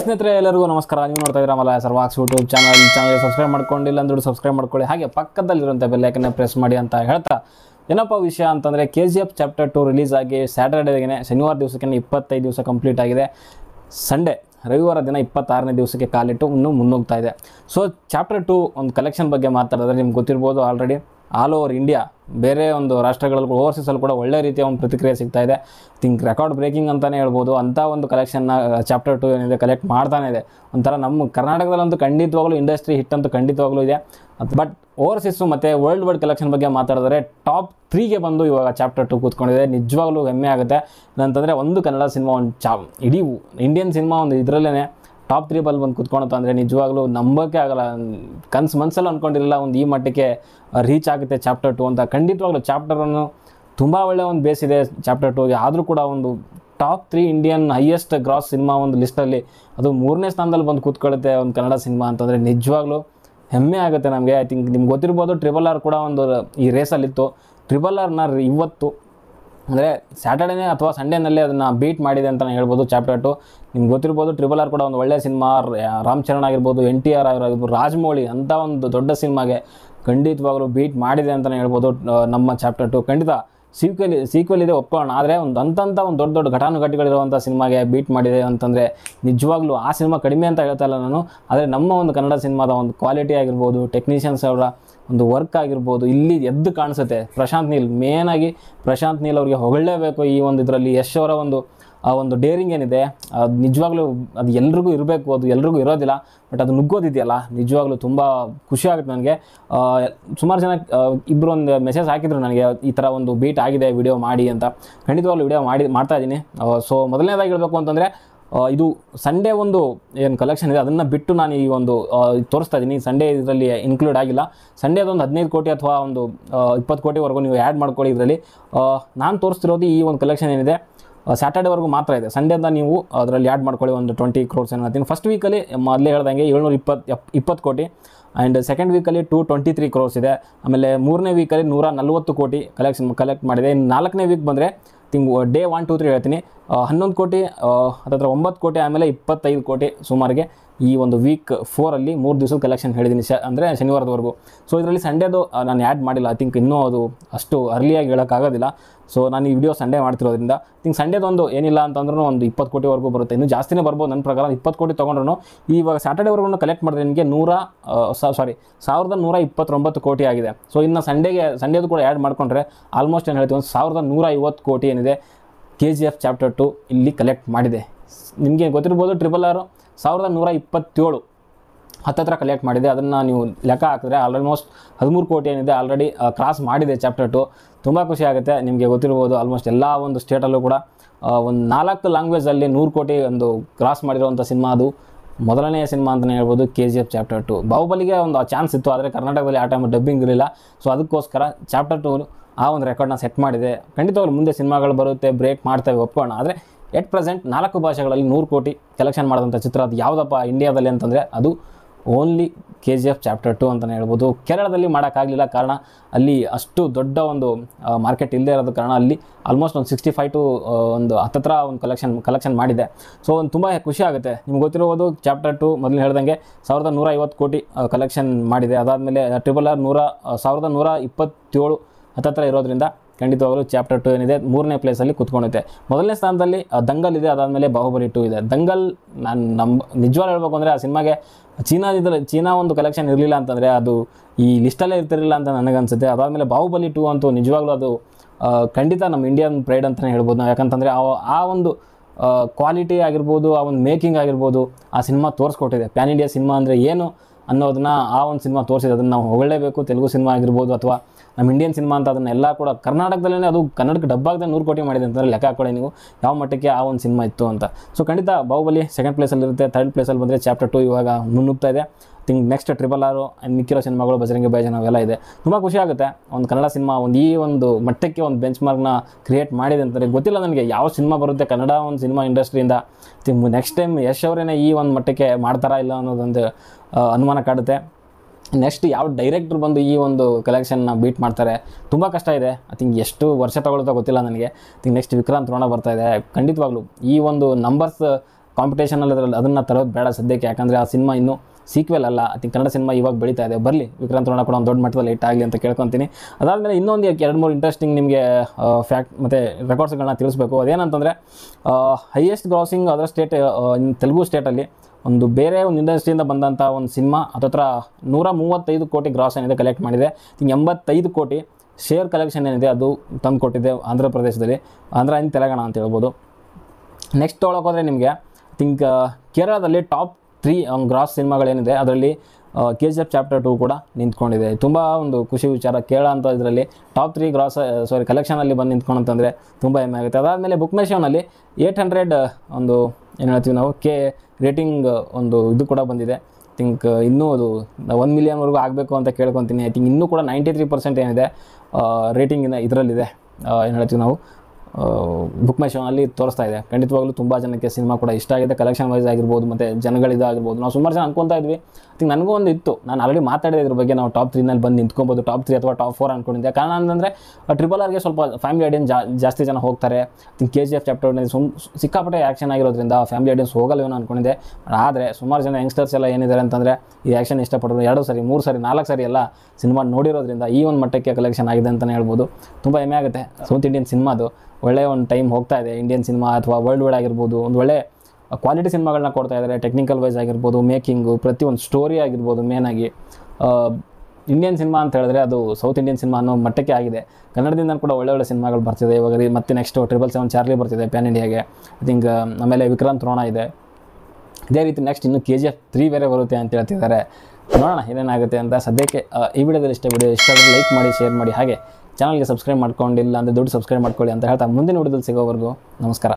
ಸ್ನೇಹಿತರೆ ಎಲ್ಲರಿಗೂ ನಮಸ್ಕಾರ ನೀವು ನೋಡ್ತಾ ಇದ್ದೀರಾ ಮಲ ಸರ್ವಾಕ್ಸ್ ಯೂಟ್ಯೂಬ್ ಚಾನಲ್ ಚಾನಲ್ಗೆ ಸಬ್ಸ್ಕ್ರೈಬ್ ಮಾಡ್ಕೊಂಡಿಲ್ಲ ಅಂದ್ರೆ ಸಬ್ಸ್ಕ್ರೈಬ್ ಮಾಡ್ಕೊಳ್ಳಿ ಹಾಗೆ ಪಕ್ಕದಲ್ಲಿರುವಂಥ ಬೆಲ್ಲೈಕನ್ನ ಪ್ರೆಸ್ ಮಾಡಿ ಅಂತ ಹೇಳ್ತಾ ಏನಪ್ಪ ವಿಷಯ ಅಂತಂದರೆ K G F chapter two release ಆಗಿ ಸ್ಯಾಟರ್ಡೇಗೆ ಶನಿವಾರ ದಿವಸಕ್ಕೆ ಇಪ್ಪತ್ತೈದು ದಿವಸ ಕಂಪ್ಲೀಟ್ ಆಗಿದೆ ಸಂಡೇ ರವಿವಾರ ದಿನ ಇಪ್ಪತ್ತಾರನೇ ದಿವಸಕ್ಕೆ ಕಾಲಿಟ್ಟು ಇನ್ನೂ ಮುನ್ನೋಗ್ತಾ ಇದೆ ಸೊ ಚಾಪ್ಟರ್ ಟು ಒಂದು ಕಲೆಕ್ಷನ್ ಬಗ್ಗೆ ಮಾತಾಡಿದ್ರೆ ನಿಮ್ಗೆ ಗೊತ್ತಿರ್ಬೋದು ಆಲ್ರೆಡಿ ಆಲ್ ಓವರ್ ಇಂಡಿಯಾ ಬೇರೆ ಒಂದು ರಾಷ್ಟ್ರಗಳಲ್ಲಿ ಓವರ್ಸೀಸಲ್ಲಿ ಕೂಡ ಒಳ್ಳೆ ರೀತಿಯ ಒಂದು ಪ್ರತಿಕ್ರಿಯೆ ಸಿಗ್ತಾ ಇದೆ ಥಿಂಕ್ ರೆಕಾರ್ಡ್ ಬ್ರೇಕಿಂಗ್ ಅಂತಲೇ ಹೇಳ್ಬೋದು ಅಂಥ ಒಂದು ಕಲೆಕ್ಷನ್ನ ಚಾಪ್ಟರ್ ಟು ಏನಿದೆ ಕಲೆಕ್ಟ್ ಮಾಡ್ತಾನೆ ಇದೆ ಒಂಥರ ನಮ್ಮ ಕರ್ನಾಟಕದಲ್ಲಂತೂ ಖಂಡಿತವಾಗ್ಲೂ ಇಂಡಸ್ಟ್ರಿ ಹಿಟ್ ಅಂತೂ ಖಂಡಿತವಾಗ್ಲೂ ಇದೆ ಬಟ್ ಓವರ್ಸೀಸು ಮತ್ತು ವರ್ಲ್ಡ್ ವೈಡ್ ಕಲೆಕ್ಷನ್ ಬಗ್ಗೆ ಮಾತಾಡಿದ್ರೆ ಟಾಪ್ ತ್ರೀಗೆ ಬಂದು ಇವಾಗ ಚಾಪ್ಟರ್ ಟು ಕೂತ್ಕೊಂಡಿದೆ ನಿಜವಾಗ್ಲೂ ಹೆಮ್ಮೆ ಆಗುತ್ತೆ ಏನಂತಂದರೆ ಒಂದು ಕನ್ನಡ ಸಿನಿಮಾ ಒಂದು ಚಾ ಇಡೀ ಇಂಡಿಯನ್ ಸಿನಿಮಾ ಒಂದು ಇದರಲ್ಲೇ ಟಾಪ್ ತ್ರೀ ಬಲ್ ಬಂದು ಕುತ್ಕೊಳತ್ತ ಅಂದರೆ ನಿಜವಾಗ್ಲೂ ನಂಬೋಕೆ ಆಗಲ್ಲ ಕನ್ಸು ಮನಸ್ಸಲ್ಲಿ ಅಂದ್ಕೊಂಡಿರಲಿಲ್ಲ ಒಂದು ಈ ಮಟ್ಟಕ್ಕೆ ರೀಚ್ ಆಗುತ್ತೆ ಚಾಪ್ಟರ್ ಟು ಅಂತ ಖಂಡಿತವಾಗ್ಲೂ ಚಾಪ್ಟರನ್ನು ತುಂಬ ಒಳ್ಳೆ ಒಂದು ಬೇಸ್ ಇದೆ ಚಾಪ್ಟರ್ ಟೂಗೆ ಆದರೂ ಕೂಡ ಒಂದು top three Indian highest gross ಸಿನಿಮಾ ಒಂದು ಲಿಸ್ಟಲ್ಲಿ ಅದು ಮೂರನೇ ಸ್ಥಾನದಲ್ಲಿ ಬಂದು ಕೂತ್ಕೊಳ್ಳುತ್ತೆ ಒಂದು ಕನ್ನಡ ಸಿನಿಮಾ ಅಂತಂದರೆ ನಿಜವಾಗ್ಲೂ ಹೆಮ್ಮೆ ಆಗುತ್ತೆ ನಮಗೆ ಐ ಥಿಂಕ್ ನಿಮ್ಗೆ ಗೊತ್ತಿರ್ಬೋದು ಟ್ರಿಬಲ್ ಆರ್ ಕೂಡ ಒಂದು ಈ ರೇಸಲ್ಲಿತ್ತು ಟ್ರಿಬಲ್ ಆರ್ನ ಇವತ್ತು ಅಂದರೆ ಸ್ಯಾಟರ್ಡೇನೇ ಅಥವಾ ಸಂಡೇನಲ್ಲೇ ಅದನ್ನು ಬೀಟ್ ಮಾಡಿದೆ ಅಂತಲೇ ಹೇಳ್ಬೋದು ಚಾಪ್ಟರ್ ಟು ನಿಮ್ಗೆ ಗೊತ್ತಿರ್ಬೋದು ಟ್ರಿಬಲ್ ಆರ್ ಕೂಡ ಒಂದು ಒಳ್ಳೆಯ ಸಿನಿಮಾ ರಾಮ್ ಚರಣ್ ಆಗಿರ್ಬೋದು ಎನ್ ಟಿ ಆರ್ ಆಗಿರ್ಬೋದು ರಾಜಮೌಳಿ ಅಂಥ ಒಂದು ದೊಡ್ಡ ಸಿನಿಮಾಗೆ ಖಂಡಿತವಾಗ್ಲೂ ಬೀಟ್ ಮಾಡಿದೆ ಅಂತಲೇ ಹೇಳ್ಬೋದು ಆ, ನಮ್ಮ ಚಾಪ್ಟರ್ ಟು ಖಂಡಿತ ಸೀಕ್ವೆಲ್ ಸೀಕ್ವೆಲ್ ಇದೆ ಒಪ್ಕೊಳ್ಳೋಣ ಆದರೆ ಒಂದು ಅಂತಂಥ ಒಂದು ದೊಡ್ಡ ದೊಡ್ಡ ಘಟಾನುಘಟಿಗಳಿರುವಂಥ ಸಿನಿಮಾಗೆ ಬೀಟ್ ಮಾಡಿದೆ ಅಂತಂದರೆ ನಿಜವಾಗ್ಲೂ ಆ ಸಿನಿಮಾ ಕಡಿಮೆ ಅಂತ ಹೇಳ್ತಾ ಇಲ್ಲ ನಾನು ಆದರೆ ನಮ್ಮ ಒಂದು ಕನ್ನಡ ಸಿನಿಮಾದ ಒಂದು ಕ್ವಾಲಿಟಿ ಆಗಿರ್ಬೋದು ಟೆಕ್ನಿಷಿಯನ್ಸ್ ಅವರ ಒಂದು ವರ್ಕ್ ಆಗಿರ್ಬೋದು ಇಲ್ಲಿ ಎದ್ದು ಕಾಣಿಸುತ್ತೆ ಪ್ರಶಾಂತ್ ನೀಲ್ ಮೇನಾಗಿ ಪ್ರಶಾಂತ್ ನೀಲ್ ಅವರಿಗೆ ಹೊಗಳಲೇಬೇಕು ಈ ಒಂದು ಇದರಲ್ಲಿ ಯಶ್ ಅವರ ಒಂದು ಆ ಒಂದು ಡೇರಿಂಗ್ ಏನಿದೆ ಅದು ನಿಜವಾಗ್ಲೂ ಅದು ಎಲ್ರಿಗೂ ಇರಬೇಕು ಅದು ಎಲ್ರಿಗೂ ಇರೋದಿಲ್ಲ ಬಟ್ ಅದು ನುಗ್ಗೋದಿದೆಯಲ್ಲ ನಿಜವಾಗ್ಲೂ ತುಂಬ ಖುಷಿ ಆಗುತ್ತೆ ನನಗೆ ಸುಮಾರು ಜನ ಆ, ಇಬ್ಬರು ಒಂದು ಮೆಸೇಜ್ ಹಾಕಿದ್ರು ನನಗೆ ಈ ಥರ ಒಂದು ಬೀಟ್ ಆಗಿದೆ ವಿಡಿಯೋ ಮಾಡಿ ಅಂತ ಖಂಡಿತವಾಗ್ಲೂ ವಿಡಿಯೋ ಮಾಡಿ ಮಾಡ್ತಾ ಇದ್ದೀನಿ ಸೊ ಮೊದಲನೇದಾಗಿ ಹೇಳಬೇಕು ಅಂತಂದರೆ ಆ, ಇದು ಸಂಡೇ ಒಂದು ಏನು ಕಲೆಕ್ಷನ್ ಇದೆ ಅದನ್ನು ಬಿಟ್ಟು ನಾನು ಈ ಒಂದು ಆ, ತೋರಿಸ್ತಾ ಇದ್ದೀನಿ ಸಂಡೇ ಇದರಲ್ಲಿ ಇನ್ಕ್ಲೂಡ್ ಆಗಿಲ್ಲ ಸಂಡೇ ಅದೊಂದು ಹದಿನೈದು ಕೋಟಿ ಅಥವಾ ಒಂದು ಇಪ್ಪತ್ತು ಕೋಟಿವರೆಗೂ ನೀವು ಆ್ಯಡ್ ಮಾಡ್ಕೊಳ್ಳಿ ಇದರಲ್ಲಿ ನಾನು ತೋರಿಸ್ತಿರೋದು ಈ ಒಂದು ಕಲೆಕ್ಷನ್ ಏನಿದೆ ಸ್ಯಾಟರ್ಡೇವರೆಗೂ ಮಾತ್ರ ಇದೆ ಸಂಡೇದ ನೀವು ಅದರಲ್ಲಿ ಆ್ಯಡ್ ಮಾಡ್ಕೊಳ್ಳಿ ಒಂದು ಟ್ವೆಂಟಿ ಕ್ರೋರ್ಸ್ ಏನತ್ತೀನಿ ಫಸ್ಟ್ ವೀಕಲ್ಲಿ ಮೊದಲೇ ಹೇಳ್ದಂಗೆ ಏಳ್ನೂರ ಇಪ್ಪತ್ತು ಇಪ್ಪತ್ತು ಕೋಟಿ ಆ್ಯಂಡ್ ಸೆಕೆಂಡ್ ವೀಕಲ್ಲಿ ಟು ಟ್ವೆಂಟಿ ತ್ರೀ ಕ್ರೋರ್ಸ್ ಇದೆ ಆಮೇಲೆ ಮೂರನೇ ವೀಕಲ್ಲಿ ನೂರ ನಲ್ವತ್ತು ಕೋಟಿ ಕಲೆಕ್ಷನ್ ಕಲೆಕ್ಟ್ ಮಾಡಿದೆ ಇನ್ನು ನಾಲ್ಕನೇ ವೀಕ್ ಬಂದರೆ ತಿಂಗ್ ಡೇ ಒನ್ ಟು ತ್ರೀ ಹೇಳ್ತೀನಿ ಹನ್ನೊಂದು ಕೋಟಿ ಹತ್ತತ್ರ ಒಂಬತ್ತು ಕೋಟಿ ಆಮೇಲೆ ಇಪ್ಪತ್ತೈದು ಕೋಟಿ ಸುಮಾರಿಗೆ ಈ ಒಂದು ವೀಕ್ ಫೋರಲ್ಲಿ ಮೂರು ದಿವಸದ ಕಲೆಕ್ಷನ್ ಹೇಳಿದ್ದೀನಿ ಶ ಅಂದರೆ ಶನಿವಾರದವರೆಗೂ ಸೊ ಇದರಲ್ಲಿ ಸಂಡೇದು ನಾನು ಆ್ಯಡ್ ಮಾಡಿಲ್ಲ ಐ ಥಿಂಕ್ ಇನ್ನೂ ಅದು ಅಷ್ಟು ಅರ್ಲಿಯಾಗಿ ಹೇಳೋಕ್ಕಾಗೋದಿಲ್ಲ ಸೊ ನಾನು ಈ ವಿಡಿಯೋ ಸಂಡೇ ಮಾಡ್ತಿರೋದ್ರಿಂದ ಥಿಂಕ್ ಸಂಡೇದೊಂದು ಏನಿಲ್ಲ ಅಂತಂದ್ರೂ ಒಂದು ಇಪ್ಪತ್ತು ಕೋಟಿವರೆಗೂ ಬರುತ್ತೆ ಇನ್ನೂ ಜಾಸ್ತಿನೇ ಬರ್ಬೋದು ನನ್ನ ಪ್ರಕಾರ ಇಪ್ಪತ್ತು ಕೋಟಿ ತೊಗೊಂಡ್ರು ಇವಾಗ ಸ್ಯಾಟರ್ಡೇವರೆಗೂ ಕಲೆಕ್ಟ್ ಮಾಡಿದ್ರೆ ನಿಮಗೆ ನೂರ ಸಾರಿ ಸಾವಿರದ ನೂರ ಇಪ್ಪತ್ತೊಂಬತ್ತು ಕೋಟಿ ಆಗಿದೆ ಸೊ ಇನ್ನು ಸಂಡೇಗೆ ಸಂಡೇದು ಕೂಡ ಆ್ಯಡ್ ಮಾಡ್ಕೊಂಡ್ರೆ ಆಲ್ಮೋಸ್ಟ್ ಏನು ಹೇಳ್ತೀವಿ ಒಂದು ಸಾವಿರದ ನೂರ ಐವತ್ತು ಕೋಟಿ ಏನಿದೆ K G F chapter two ಇಲ್ಲಿ ಕಲೆಕ್ಟ್ ಮಾಡಿದೆ ನಿಮಗೆ ಗೊತ್ತಿರ್ಬೋದು ಟ್ರಿಬಲ್ ಆರು ಸಾವಿರದ ನೂರ ಇಪ್ಪತ್ತೇಳು ಹತ್ತತ್ರ ಕಲೆಕ್ಟ್ ಮಾಡಿದೆ ಅದನ್ನು ನೀವು ಲೆಕ್ಕ ಹಾಕಿದ್ರೆ ಆಲ್ಮೋಸ್ಟ್ ಹದಿಮೂರು ಕೋಟಿ ಏನಿದೆ ಆಲ್ರೆಡಿ ಕ್ರಾಸ್ ಮಾಡಿದೆ ಚಾಪ್ಟರ್ ಟು ತುಂಬ ಖುಷಿ ಆಗುತ್ತೆ ನಿಮಗೆ ಗೊತ್ತಿರ್ಬೋದು ಆಲ್ಮೋಸ್ಟ್ ಎಲ್ಲ ಒಂದು ಸ್ಟೇಟಲ್ಲೂ ಕೂಡ ಆ, ಒಂದು ನಾಲ್ಕು ಲ್ಯಾಂಗ್ವೇಜಲ್ಲಿ ನೂರು ಕೋಟಿ ಒಂದು ಕ್ರಾಸ್ ಮಾಡಿರುವಂಥ ಸಿನಿಮಾ ಅದು ಮೊದಲನೆಯ ಸಿನಿಮಾ ಅಂತಲೇ ಹೇಳ್ಬೋದು K G F chapter two ಬಾಹುಬಲಿಗೆ ಒಂದು ಚಾನ್ಸ್ ಇತ್ತು ಆದರೆ ಕರ್ನಾಟಕದಲ್ಲಿ ಆ ಟೈಮ್ ಡಬ್ಬಿಂಗ್ ಇರಲಿಲ್ಲ ಸೊ ಅದಕ್ಕೋಸ್ಕರ ಚಾಪ್ಟರ್ ಟು ಆ ಒಂದು ರೆಕಾರ್ಡ್ನ ಸೆಟ್ ಮಾಡಿದೆ ಖಂಡಿತವಾಗ್ಲೂ ಮುಂದೆ ಸಿನಿಮಾಗಳು ಬರುತ್ತೆ ಬ್ರೇಕ್ ಮಾಡ್ತೇವೆ ಒಪ್ಕೋಣ ಆದರೆ ಎಟ್ ಪ್ರೆಸೆಂಟ್ ನಾಲ್ಕು ಭಾಷೆಗಳಲ್ಲಿ ನೂರು ಕೋಟಿ ಕಲೆಕ್ಷನ್ ಮಾಡಿದಂಥ ಚಿತ್ರ ಅದು ಯಾವುದಪ್ಪ ಇಂಡಿಯಾದಲ್ಲಿ ಅಂತಂದರೆ ಅದು only K G F chapter two ಅಂತಲೇ ಹೇಳ್ಬೋದು ಕೇರಳದಲ್ಲಿ ಮಾಡೋಕ್ಕಾಗಲಿಲ್ಲ ಕಾರಣ ಅಲ್ಲಿ ಅಷ್ಟು ದೊಡ್ಡ ಒಂದು ಮಾರ್ಕೆಟ್ ಇಲ್ಲದೆ ಇರೋದು ಕಾರಣ ಅಲ್ಲಿ ಆಲ್ಮೋಸ್ಟ್ ಒಂದು ಸಿಕ್ಸ್ಟಿ ಫೈವ್ ಟು ಒಂದು ಹತ್ತತ್ರ ಒಂದು ಕಲೆಕ್ಷನ್ ಕಲೆಕ್ಷನ್ ಮಾಡಿದೆ ಸೊ ಒಂದು ತುಂಬ ಖುಷಿ ಆಗುತ್ತೆ ನಿಮ್ಗೆ ಗೊತ್ತಿರ್ಬೋದು ಚಾಪ್ಟರ್ ಟು ಮೊದಲು ಹೇಳ್ದಂಗೆ ಸಾವಿರದ ನೂರ ಐವತ್ತು ಕೋಟಿ ಕಲೆಕ್ಷನ್ ಮಾಡಿದೆ ಅದಾದಮೇಲೆ ಟ್ರಿಬಲ್ ಆರ್ ನೂರ ಆ, ಸಾವಿರದ ನೂರ ಇಪ್ಪತ್ತೇಳು ಹತ್ತತ್ರ ಇರೋದ್ರಿಂದ ಖಂಡಿತವಾಗಲೂ ಚಾಪ್ಟರ್ ಟು ಏನಿದೆ ಮೂರನೇ ಪ್ಲೇಸಲ್ಲಿ ಕುತ್ಕೊಂಡುತ್ತೆ ಮೊದಲನೇ ಸ್ಥಾನದಲ್ಲಿ ಆ, ದಂಗಲ್ ಇದೆ ಅದಾದಮೇಲೆ ಬಾಹುಬಲಿ ಟು ಇದೆ ದಂಗಲ್ ನಾನು ನಮ್ಮ ನಿಜವಾಗ್ಲೂ ಹೇಳ್ಬೇಕು ಅಂದರೆ ಆ ಸಿನಿಮಾಗೆ ಚೀನಾದಿದ್ದಲ್ಲಿ ಚೀನಾ ಒಂದು ಕಲೆಕ್ಷನ್ ಇರಲಿಲ್ಲ ಅಂತಂದರೆ ಅದು ಈ ಲಿಸ್ಟಲ್ಲೇ ಇರ್ತಿರಲಿಲ್ಲ ಅಂತ ನನಗನ್ಸುತ್ತೆ ಅದಾದಮೇಲೆ ಬಾಹುಬಲಿ ಟು ಅಂತೂ ನಿಜವಾಗ್ಲೂ ಅದು ಆ, ಖಂಡಿತ ನಮ್ಮ ಇಂಡಿಯನ್ ಪ್ರೈಡ್ ಅಂತಲೇ ಹೇಳ್ಬೋದು ನಾವು ಯಾಕಂತಂದರೆ ಆ ಆ ಒಂದು ಕ್ವಾಲಿಟಿ ಆಗಿರ್ಬೋದು ಆ ಒಂದು ಮೇಕಿಂಗ್ ಆಗಿರ್ಬೋದು ಆ ಸಿನಿಮಾ ತೋರಿಸ್ಕೊಟ್ಟಿದೆ ಪ್ಯಾನ್ ಇಂಡಿಯಾ ಸಿನಿಮಾ ಅಂದರೆ ಏನು ಅನ್ನೋದನ್ನ ಆ ಒಂದು ಸಿನಿಮಾ ತೋರಿಸಿದೆ ಅದನ್ನು ನಾವು ಹೊಗಳಲೇಬೇಕು ತೆಲುಗು ಸಿನಿಮಾ ಆಗಿರ್ಬೋದು ಅಥವಾ ನಮ್ಮ ಇಂಡಿಯನ್ ಸಿನಿಮಾ ಅಂತ ಅದನ್ನೆಲ್ಲ ಕೂಡ ಕರ್ನಾಟಕದಲ್ಲೇ ಅದು ಕನ್ನಡಕ್ಕೆ ಡಬ್ಬಾಗದೆ ನೂರು ಕೋಟಿ ಮಾಡಿದೆ ಅಂತಂದರೆ ಲೆಕ್ಕ ಹಾಕೊಳ್ಳಿ ನೀವು ಯಾವ ಮಟ್ಟಕ್ಕೆ ಆ ಒಂದು ಸಿನಿಮಾ ಇತ್ತು ಅಂತ ಸೊ ಖಂಡಿತ ಬಾಹುಬಲಿ ಸೆಕೆಂಡ್ ಪ್ಲೇಸಲ್ಲಿ ಇರುತ್ತೆ ಥರ್ಡ್ ಪ್ಲೇಸಲ್ಲಿ ಬಂದರೆ ಚಾಪ್ಟರ್ ಟು ಇವಾಗ ಮುನ್ನುಗ್ತಾ ಇದೆ think next triple R and ಮಿಕ್ಕಿರೋ ಸಿನಿಮಾಗಳು ಬಜರಂಗಿ ಬಾಯ್ಜನ್ ಅವೆಲ್ಲ ಇದೆ ತುಂಬ ಖುಷಿ ಆಗುತ್ತೆ ಒಂದು ಕನ್ನಡ ಸಿನಿಮಾ ಒಂದು ಈ ಒಂದು ಮಟ್ಟಕ್ಕೆ ಒಂದು ಬೆಂಚ್ ಮಾರ್ಕ್ನ ಕ್ರಿಯೇಟ್ ಮಾಡಿದೆ ಅಂತಂದರೆ ಗೊತ್ತಿಲ್ಲ ನನಗೆ ಯಾವ ಸಿನಿಮಾ ಬರುತ್ತೆ ಕನ್ನಡ ಒಂದು ಸಿನಿಮಾ ಇಂಡಸ್ಟ್ರಿಯಿಂದ ನೆಕ್ಸ್ಟ್ ಟೈಮ್ ಯಶ್ ಅವರೇನೆ ಈ ಒಂದು ಮಟ್ಟಕ್ಕೆ ಮಾಡ್ತಾರಾ ಇಲ್ಲ ಅನ್ನೋದೊಂದು ಆ, ಅನುಮಾನ ಕಾಡುತ್ತೆ ನೆಕ್ಸ್ಟ್ ಯಾವ ಡೈರೆಕ್ಟ್ರು ಬಂದು ಈ ಒಂದು ಕಲೆಕ್ಷನ್ನ ಬೀಟ್ ಮಾಡ್ತಾರೆ ತುಂಬ ಕಷ್ಟ ಇದೆ ಐ ಥಿಂಕ್ ಎಷ್ಟು ವರ್ಷ ತಗೊಳ್ತೋ ಗೊತ್ತಿಲ್ಲ ನನಗೆ ಥಿಂಕ್ ನೆಕ್ಸ್ಟ್ ವಿಕ್ರಾಂತ್ ರೋಣ ಬರ್ತಾ ಇದೆ ಖಂಡಿತವಾಗ್ಲೂ ಈ ಒಂದು ನಂಬರ್ಸ್ ಕಾಂಪಿಟೇಷನಲ್ಲಿ ಅದರಲ್ಲಿ ಅದನ್ನು ತರೋದು ಬೇಡ ಸದ್ಯಕ್ಕೆ ಯಾಕಂದರೆ ಆ ಸಿನಿಮಾ ಇನ್ನೂ ಸೀಕ್ವೆಲ್ ಅಲ್ಲ ಐ ಥಿಂಕ್ ಕನ್ನಡ ಸಿನಿಮಾ ಇವಾಗ ಬೆಳೀತಾ ಇದೆ ಬರಲಿ ವಿಕ್ರಾಂತ್ ರೋಣ ಕೂಡ ಒಂದು ದೊಡ್ಡ ಮಟ್ಟದಲ್ಲಿ ಹಿಟ್ ಆಗಲಿ ಅಂತ ಕೇಳ್ಕೊತೀನಿ ಅದಾದಮೇಲೆ ಇನ್ನೊಂದು ಎರಡು ಮೂರು ಇಂಟ್ರೆಸ್ಟಿಂಗ್ ನಿಮಗೆ ಫ್ಯಾಕ್ಟ್ ಮತ್ತು ರೆಕಾರ್ಡ್ಸ್ಗಳನ್ನ ತಿಳಿಸ್ಬೇಕು ಅದೇನಂತಂದರೆ highest grossing other state Telugu ಸ್ಟೇಟಲ್ಲಿ ಒಂದು ಬೇರೆ ಒಂದು ಇಂಡಸ್ಟ್ರಿಯಿಂದ ಬಂದಂಥ ಒಂದು ಸಿನಿಮಾ ಹತ್ತತ್ರ ನೂರ ಮೂವತ್ತೈದು ಕೋಟಿ ಗ್ರಾಸ್ ಏನಿದೆ ಕಲೆಕ್ಟ್ ಮಾಡಿದೆ ಹಿಂಗೆ ಎಂಬತ್ತೈದು ಕೋಟಿ ಶೇರ್ ಕಲೆಕ್ಷನ್ ಏನಿದೆ ಅದು ತಂದು ಕೊಟ್ಟಿದೆ ಆಂಧ್ರ ಪ್ರದೇಶದಲ್ಲಿ ಆಂಧ್ರ ಇನ್ ತೆಲಂಗಾಣ ಅಂತ ಹೇಳ್ಬೋದು ನೆಕ್ಸ್ಟ್ ತೊಗೊಳಕ್ಕೆ ಹೋದರೆ ನಿಮಗೆ ಥಿಂಕ್ ಕೇರಳದಲ್ಲಿ ಟಾಪ್ ತ್ರೀ ಗ್ರಾಸ್ ಸಿನಿಮಾಗಳೇನಿದೆ ಅದರಲ್ಲಿ K G F chapter two ಕೂಡ ನಿಂತ್ಕೊಂಡಿದೆ ತುಂಬ ಒಂದು ಖುಷಿ ವಿಚಾರ ಕೇರಳ ಅಂತ ಇದರಲ್ಲಿ ಟಾಪ್ ತ್ರೀ ಗ್ರಾಸ್ ಸಾರಿ ಕಲೆಕ್ಷನಲ್ಲಿ ಬಂದು ನಿಂತ್ಕೊಂಡಂತಂದರೆ ತುಂಬ ಹೆಮ್ಮೆ ಆಗುತ್ತೆ ಅದಾದಮೇಲೆ ಬುಕ್ ಮೈ ಶೋನಲ್ಲಿ ಏಯ್ಟ್ ಹಂಡ್ರೆಡ್ ಒಂದು ಏನು ಹೇಳ್ತೀವಿ ನಾವು ಕೆ ರೇಟಿಂಗ್ ಒಂದು ಇದು ಕೂಡ ಬಂದಿದೆ ಥಿಂಕ್ ಇನ್ನೂ ಅದು ಒನ್ ಮಿಲಿಯನ್ವರೆಗೂ ಆಗಬೇಕು ಅಂತ ಕೇಳ್ಕೊತೀನಿ ಐ ಥಿಂಕ್ ಇನ್ನೂ ಕೂಡ ನೈಂಟಿ ತ್ರೀ ಪರ್ಸೆಂಟ್ ಏನಿದೆ ರೇಟಿಂಗಿನ ಇದರಲ್ಲಿದೆ ಏನು ಹೇಳ್ತೀವಿ ನಾವು ಬುಕ್ ಮೈ ಶೋನಲ್ಲಿ ತೋರಿಸ್ತಾ ಇದೆ ಖಂಡಿತವಾಗ್ಲೂ ತುಂಬ ಜನಕ್ಕೆ ಸಿನಿಮಾ ಕೂಡ ಇಷ್ಟ ಆಗಿದೆ ಕಲೆಕ್ಷನ್ ವೈಸ್ ಆಗಿರ್ಬೋದು ಮತ್ತು ಜನಗಳಿದಾಗಿರ್ಬೋದು ನಾವು ಸುಮಾರು ಜನ ಅನ್ಕೊತಾ ಇದ್ವಿ ಥಿಂಕ್ ನನಗೂ ಒಂದು ಇತ್ತು ನಾನು ಆಲ್ರೆಡಿ ಮಾತಾಡಿದೆ ಇದ್ರ ಬಗ್ಗೆ ನಾವು ಟಾಪ್ ತ್ರೀನಲ್ಲಿ ಬಂದು ನಿಂತ್ಕೊಬೋದು ಟಾಪ್ ತ್ರೀ ಅಥವಾ ಟಾಪ್ ಫೋರ್ ಅನ್ಕೊಂಡಿದ್ದೆ ಕಾರಣ ಅಂತಂದರೆ ಟ್ರಿಬಲ್ ಆರ್ಗೆ ಸ್ವಲ್ಪ ಫ್ಯಾಮಿಲಿ ಆಡಿಯನ್ಸ್ ಜಾ ಜಾಸ್ತಿ ಜನ ಹೋಗ್ತಾರೆ think K G F chapter ಸುಮ್ ಸಿಕ್ಕಾಪಟ್ಟೆ ಆ್ಯಕ್ಷನ್ ಆಗಿರೋದ್ರಿಂದ ಫ್ಯಾಮಿಲಿ ಆಡಿಯನ್ಸ್ ಹೋಗಲ್ವೇನೋ ಅನ್ಕೊಂಡಿದ್ದೆ ಆದರೆ ಸುಮಾರು ಜನ ಯಂಗ್ಸ್ಟರ್ಸ್ ಎಲ್ಲ ಏನಿದ್ದಾರೆ ಅಂತಂದರೆ ಈ ಆ್ಯಕ್ಷನ್ ಇಷ್ಟಪಡೋರು ಎರಡು ಸರಿ ಮೂರು ಸರಿ ನಾಲ್ಕು ಸರಿ ಎಲ್ಲ ಸಿನಿಮಾ ನೋಡಿರೋದ್ರಿಂದ ಈ ಒಂದು ಮಟ್ಟಕ್ಕೆ ಕಲೆಕ್ಷನ್ ಆಗಿದೆ ಅಂತಲೇ ಹೇಳ್ಬೋದು ತುಂಬ ಹೆಮ್ಮೆ ಆಗುತ್ತೆ ಸೌತ್ ಇಂಡಿಯನ್ ಸಿನಿಮಾದು ಒಳ್ಳೆಯ ಒಂದು ಟೈಮ್ ಹೋಗ್ತಾ ಇದೆ ಇಂಡಿಯನ್ ಸಿನಿಮಾ ಅಥವಾ ವರ್ಲ್ಡ್ ವೈಡ್ ಆಗಿರ್ಬೋದು ಒಂದು ಒಳ್ಳೆ ಕ್ವಾಲಿಟಿ ಸಿನಿಮಾಗಳನ್ನ ಕೊಡ್ತಾ ಇದ್ದಾರೆ ಟೆಕ್ನಿಕಲ್ ವೈಸ್ ಆಗಿರ್ಬೋದು ಮೇಕಿಂಗು ಪ್ರತಿಯೊಂದು ಸ್ಟೋರಿ ಆಗಿರ್ಬೋದು ಮೇನಾಗಿ ಇಂಡಿಯನ್ ಸಿನಿಮಾ ಅಂತ ಹೇಳಿದ್ರೆ ಅದು ಸೌತ್ ಇಂಡಿಯನ್ ಸಿನಿಮಾ ಅನ್ನೋ ಮಟ್ಟಕ್ಕೆ ಆಗಿದೆ ಕನ್ನಡದಿಂದ ಕೂಡ ಒಳ್ಳೆ ಒಳ್ಳೆ ಸಿನಿಮಾಗಳು ಬರ್ತಿದೆ ಇವಾಗ ರೀ- ಮತ್ತೆ ನೆಕ್ಸ್ಟ್ ಟ್ರಿಬಲ್ ಸೆವೆನ್ ಚಾರ್ಲಿ ಬರ್ತಿದೆ ಪ್ಯಾನ್ ಇಂಡಿಯಾಗೆ ಐ ಥಿಂಕ್ ಆಮೇಲೆ ವಿಕ್ರಾಂತ್ ರೋಣ ಇದೆ ಇದೇ ರೀತಿ ನೆಕ್ಸ್ಟ್ ಇನ್ನು ಕೆ ಜಿ ಎಫ್ ತ್ರೀ ಬೇರೆ ಬರುತ್ತೆ ಅಂತ ಹೇಳ್ತಿದ್ದಾರೆ ನೋಡೋಣ ಏನೇನಾಗುತ್ತೆ ಅಂತ ಸದ್ಯಕ್ಕೆ ಆ, ಈ ವಿಡಿಯೋದಲ್ಲಿ ಇಷ್ಟ ವಿಡಿಯೋ ಇಷ್ಟ ಆದರೆ ಲೈಕ್ ಮಾಡಿ ಶೇರ್ ಮಾಡಿ ಹಾಗೆ ಚಾನಲ್ಗೆ ಸಬ್ಸ್ಕ್ರೈಬ್ ಮಾಡ್ಕೊಂಡಿಲ್ಲ ಅಂದರೆ ದುಡ್ಡು ಸಬ್ಸ್ಕ್ರೈಬ್ ಮಾಡ್ಕೊಳ್ಳಿ ಅಂತ ಹೇಳ್ತಾ ಮುಂದಿನ ವಿಡಿಯೋದಲ್ಲಿ ಸಿಗೋವರೆಗೂ ನಮಸ್ಕಾರ